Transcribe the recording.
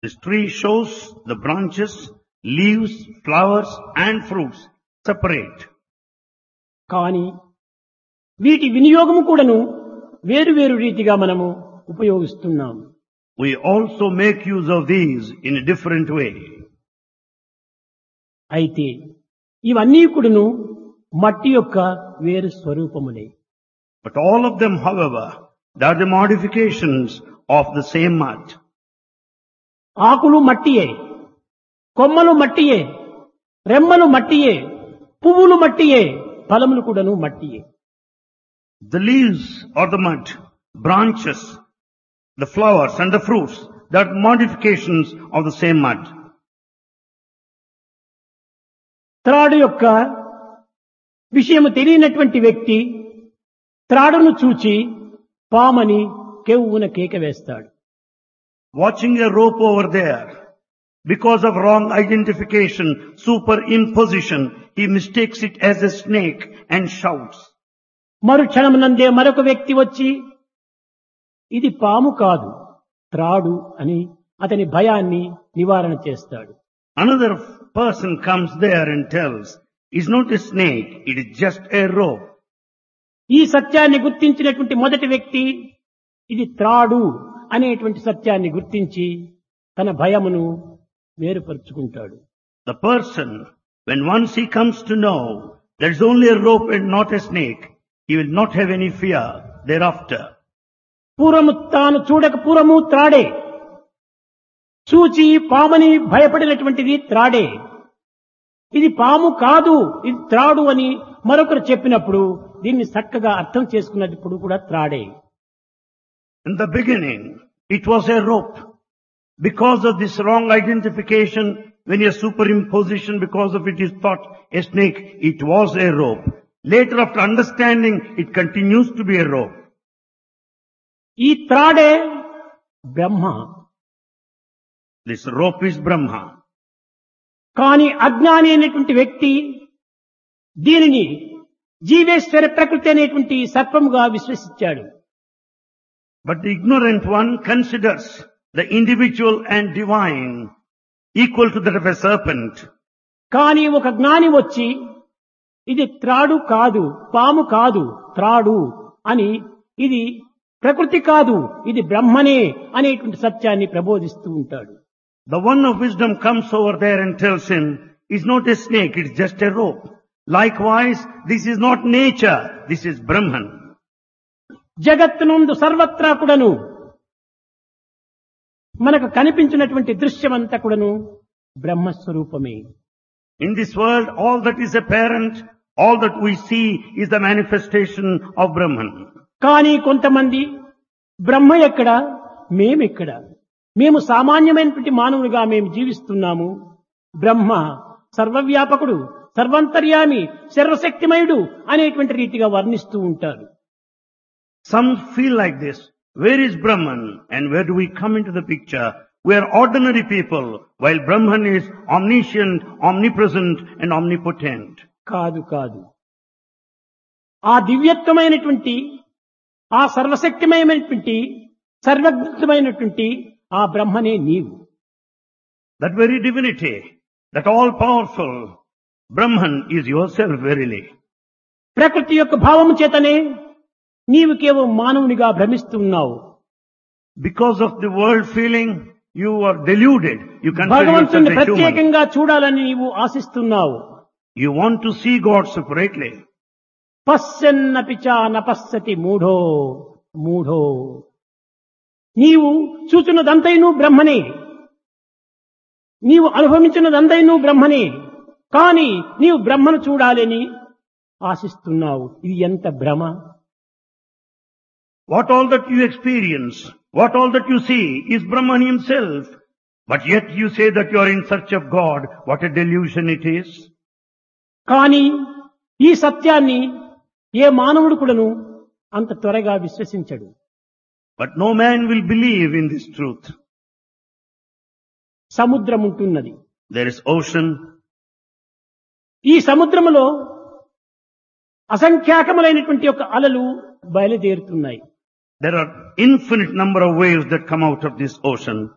This tree shows the branches, leaves, flowers and fruits separate. కానీ వీటి వినియోగము కూడాను వేరు వేరు రీతిగా మనము ఉపయోగిస్తున్నాము We also make use of these in a different way. అయితే ఇవన్నీ కూడాను మట్టి యొక్క వేరు స్వరూపములే But all of them, however, they are the modifications of the same mud. ఆకులు మట్టియే కొమ్మలు మట్టియే రెమ్మలు మట్టియే పువ్వులు మట్టియే ఫలములు కూడాను మట్టియే The leaves are the mud, branches, the flowers and the fruits, they are modifications of the same mud. త్రాడు యొక్క విషయము తెలియనటువంటి వ్యక్తి త్రాడును చూచి పామని కెవ్వున కేక వేస్తాడు Watching a rope over there, because of wrong identification, superimposition, he mistakes it as a snake and shouts. మరుక్షణమునందే మరొక వ్యక్తి వచ్చి ఇది పాము కాదు త్రాడు అని అతని భయాన్ని నివారణ చేస్తాడు Another person comes there and tells, it's not a snake, it is just a rope. ఈ సత్యాన్ని గుర్తించినటువంటి మొదటి వ్యక్తి ఇది త్రాడు అనేటువంటి సత్యాన్ని గుర్తించి తన భయమును వేరుపరుచుకుంటాడు The person, when once he comes to know there is only a rope and not a snake, he will not have any fear thereafter. పూర్వము తాను చూడక పూర్వము త్రాడే చూచి పామని భయపడినటువంటిది త్రాడే ఇది పాము కాదు ఇది త్రాడు అని మరొకరు చెప్పినప్పుడు దీన్ని చక్కగా అర్థం చేసుకున్నప్పుడు కూడా త్రాడే In the beginning, it was a rope. Because of this wrong identification, when a superimposition because of it is thought a snake, it was a rope. Later after understanding, it continues to be a rope. ఈ త్రాడే బ్రహ్మ This rope is Brahma. కానీ అజ్ఞాని అనేటువంటి వ్యక్తి దీనిని జీవేశ్వర ప్రకృతి అనేటువంటి సర్పముగా విశ్వసించాడు But the ignorant one considers the individual and divine equal to that of a serpent. కానీ ఒక జ్ఞాని వచ్చి ఇది త్రాడు కాదు పాము కాదు త్రాడు అని ఇది ప్రకృతి కాదు ఇది బ్రహ్మనే అనేటువంటి సత్యాన్ని ప్రబోధిస్తూ ఉంటాడు The one of wisdom comes over there and tells him, it's not a snake, it's just a rope. Likewise, this is not nature, this is Brahman. జగత్తునందు సర్వత్రా కూడాను మనకు కనిపించినటువంటి దృశ్యమంతా కూడాను బ్రహ్మస్వరూపమే In this world, all that is apparent, all that we see is the manifestation of Brahman. కానీ కొంతమంది బ్రహ్మ ఎక్కడ మేమెక్కడ మేము సామాన్యమైనటువంటి మానవులుగా మేము జీవిస్తున్నాము బ్రహ్మ సర్వవ్యాపకుడు సర్వంతర్యామి సర్వశక్తిమయుడు అనేటువంటి రీతిగా వర్ణిస్తూ ఉంటారు Some feel like this. Where is Brahman and where do we come into the picture? We are ordinary people while Brahman is omniscient, omnipresent and omnipotent. కాదు కాదు ఆ దివ్యత్వమైనటువంటి ఆ సర్వశక్తిమయమైనటువంటి సర్వజ్ఞమైనటువంటి ఆ బ్రహ్మనే నీవు That very divinity, that all powerful Brahman is yourself verily. ప్రకృతి యొక్క భావము చేతనే నీవు కేవలం మానవునిగా భ్రమిస్తున్నావు Because of the world feeling, you are deluded. You consider భగవంతుని yourself a human. ప్రత్యేకంగా చూడాలని నీవు ఆశిస్తున్నావు You want to see God separately. పశ్యన్నపి చ నపశ్యతి మూఢో మూఢో నీవు చూచున్నదంతైనూ బ్రహ్మనే నీవు అనుభవించినదంతైనూ బ్రహ్మనే కానీ నీవు బ్రహ్మను చూడాలని ఆశిస్తున్నావు ఇది ఎంత భ్రమ What all that you experience, what all that you see is Brahman himself. But yet you say that you are in search of God. What a delusion it is. కానీ ఈ సత్యాన్ని ఏ మానవుడు కూడాను అంత త్వరగా విశ్వసించడు But no man will believe in this truth. సముద్రం ఉంటున్నది There is ocean. ఈ సముద్రములో అసంఖ్యాకములైనటువంటి యొక్క అలలు బయలుదేరుతున్నాయి There are infinite number of waves that come out of this ocean.